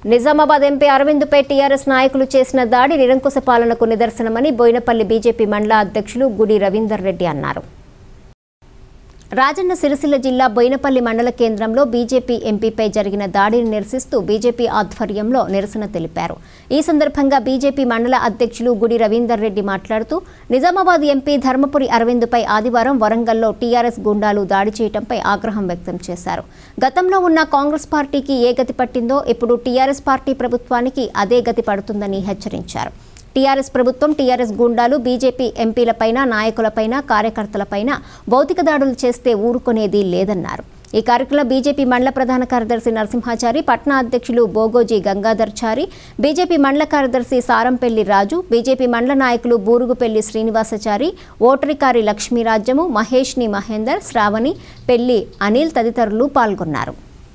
Nizamabad MP అరవింద్పై TRS నాయకులు చేసిన దాడి నిరంకుశ పాలనకు నిదర్శనమని బోయినపల్లి బీజేపీ మండల అధ్యక్షులు గుడి రవీందర్ రెడ్డి అన్నారు రాజన్న సిరిసిల్ల జిల్లా బోయినపల్లి మండల కేంద్రంలో బీజేపీ ఎంపీపై జరిగిన దాడిని నిరసిస్తూ బీజేపీ ఆధ్వర్యంలో నిరసన తెలిపారు ఈ సందర్భంగా బీజేపీ మండల అధ్యక్షులు గుడి రవీందర్ రెడ్డి మాట్లాడుతూ నిజామాబాద్ ఎంపీ ధర్మపురి అరవింద్పై ఆదివారం వరంగల్లో టీఆర్ఎస్ గుండాలు దాడి చేయడంపై ఆగ్రహం వ్యక్తం చేశారు గతంలో ఉన్న కాంగ్రెస్ పార్టీకి ఏ గతి పట్టిందో ఇప్పుడు టీఆర్ఎస్ పార్టీ ప్రభుత్వానికి అదే గతి పడుతుందని హెచ్చరించారు టీఆర్ఎస్ ప్రభుత్వం టీఆర్ఎస్ గుండాలు బీజేపీ ఎంపీలపైన నాయకులపైన కార్యకర్తలపైన భౌతిక దాడులు చేస్తే ఊరుకునేది లేదన్నారు ఈ కార్యక్రమంలో బీజేపీ మండల ప్రధాన కార్యదర్శి నరసింహాచారి పట్నా అధ్యక్షులు బోగోజీ గంగాధర్చారి బీజేపీ మండల కార్యదర్శి సారంపల్లి రాజు బీజేపీ మండల నాయకులు బూరుగుపెల్లి శ్రీనివాసచారి ఓటరికారి లక్ష్మీరాజ్యము మహేష్ని మహేందర్ శ్రావణి పెళ్లి అనిల్ తదితరులు పాల్గొన్నారు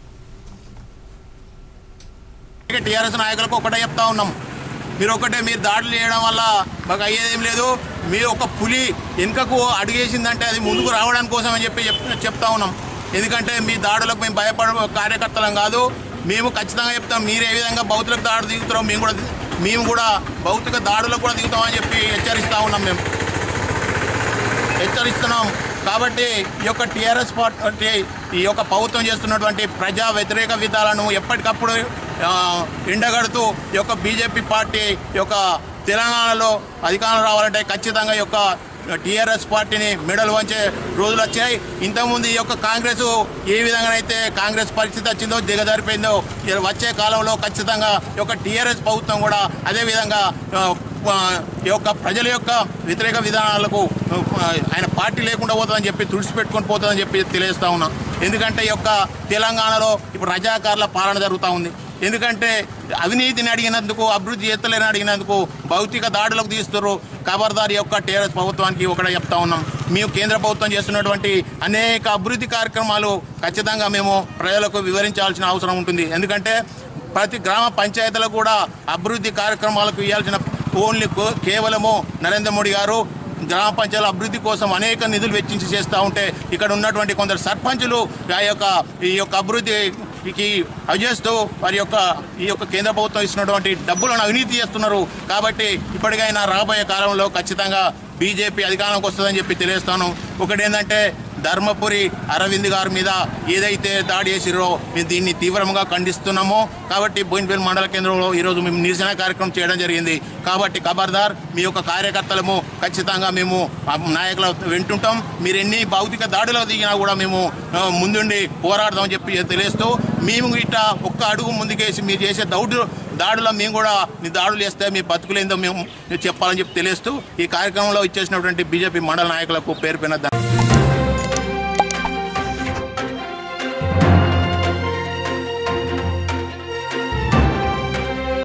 టీఆర్ఎస్ నాయకులకు ఒకటే చెప్తా ఉన్నాం మీరు ఒకటే మీరు దాడులు చేయడం వల్ల మాకు అయ్యేదేం లేదు మీ ఒక పులి వెనుకకు అడిగేసిందంటే అది ముందుకు రావడానికి కోసం అని చెప్పి చెప్- చెప్తా ఉన్నాం ఎందుకంటే మీ దాడులకు మేము భయపడ కార్యకర్తలం కాదు మేము ఖచ్చితంగా చెప్తాం మీరు ఏ విధంగా భౌతిక దాడి దిగుతారో మేము కూడా మేము కూడా భౌతిక దాడులకు కూడా దిగుతామని చెప్పి హెచ్చరిస్తూ ఉన్నాం మేము హెచ్చరిస్తున్నాం కాబట్టి ఈ యొక్క టీఆర్ఎస్ పార్టీ ఈ యొక్క ప్రభుత్వం చేస్తున్నటువంటి ప్రజా వ్యతిరేక విధాలను ఎప్పటికప్పుడు ఆ, ఎండగడుతూ ఈ యొక్క బీజేపీ పార్టీ ఈ యొక్క తెలంగాణలో అధికారం రావాలంటే ఖచ్చితంగా ఈ యొక్క టీఆర్ఎస్ పార్టీని మెడలు వంచే రోజులు వచ్చాయి ఇంతకుముందు ఈ యొక్క కాంగ్రెస్ ఏ విధంగానైతే కాంగ్రెస్ పరిస్థితి వచ్చిందో దిగజారిపోయిందో ఇక వచ్చే కాలంలో ఖచ్చితంగా ఈ యొక్క టీఆర్ఎస్ ప్రభుత్వం కూడా అదే విధంగా ఆ, ఆ, ఈ యొక్క ప్రజల యొక్క వ్యతిరేక విధానాలకు ఆ, ఆయన పార్టీ లేకుండా పోతుందని చెప్పి తుడిచిపెట్టుకొని పోతుందని చెప్పి తెలియజేస్తా ఉన్నా ఎందుకంటే ఈ యొక్క తెలంగాణలో ఇప్పుడు రజాకారుల పాలన జరుగుతూ ఉంది ఎందుకంటే అవినీతిని అడిగినందుకు అభివృద్ధి చేస్తలేని అడిగినందుకు భౌతిక దాడులకు తీస్తున్నారు ఖబర్దార్ యొక్క టీఆర్ఎస్ ప్రభుత్వానికి ఒకటే చెప్తా ఉన్నాం మేము కేంద్ర ప్రభుత్వం చేస్తున్నటువంటి అనేక అభివృద్ధి కార్యక్రమాలు ఖచ్చితంగా మేము ప్రజలకు వివరించాల్సిన అవసరం ఉంటుంది ఎందుకంటే ప్రతి గ్రామ పంచాయతీలకు కూడా అభివృద్ధి కార్యక్రమాలకు ఇవ్వాల్సిన ఓన్లీ కో- కేవలము నరేంద్ర మోడీ గారు గ్రామ పంచాయతీల అభివృద్ధి కోసం అనేక నిధులు వెచ్చించి చేస్తూ ఉంటే ఇక్కడ ఉన్నటువంటి కొందరు సర్పంచులు ఆ యొక్క ఈ యొక్క అభివృద్ధికి అజేస్తూ వారి యొక్క ఈ యొక్క కేంద్ర ప్రభుత్వం ఇస్తున్నటువంటి డబ్బులను అవినీతి చేస్తున్నారు కాబట్టి ఇప్పటికైనా రాబోయే కాలంలో ఖచ్చితంగా బీజేపీ అధికారంలోకి వస్తుందని చెప్పి తెలియస్తాను ఒకటి ఏంటంటే ధర్మపురి అరవింద్ గారి మీద ఏదైతే దాడి చేసిరో మేము దీన్ని తీవ్రంగా ఖండిస్తున్నామో కాబట్టి బోయినపల్లి మండల కేంద్రంలో ఈరోజు మేము నిరసన కార్యక్రమం చేయడం జరిగింది కాబట్టి ఖబర్దార్ మీ యొక్క కార్యకర్తలము ఖచ్చితంగా మేము ఆ నాయకుల వింటుంటాం మీరు ఎన్ని భౌతిక దాడులకు దిగినా కూడా మేము ఆ, ముందుండి పోరాడదామని చెప్పి తెలియస్తూ మేము ఇట్ట ఒక్క అడుగు ముందుకేసి మీరు చేసే దౌడు దాడులో మేము కూడా మీ దాడులు చేస్తే మీ బతుకులేందో మేము చెప్పాలని చెప్పి తెలియస్తూ ఈ కార్యక్రమంలో ఇచ్చేసినటువంటి బీజేపీ మండల నాయకులకు పేరు పైన ధన్యవాదాలు.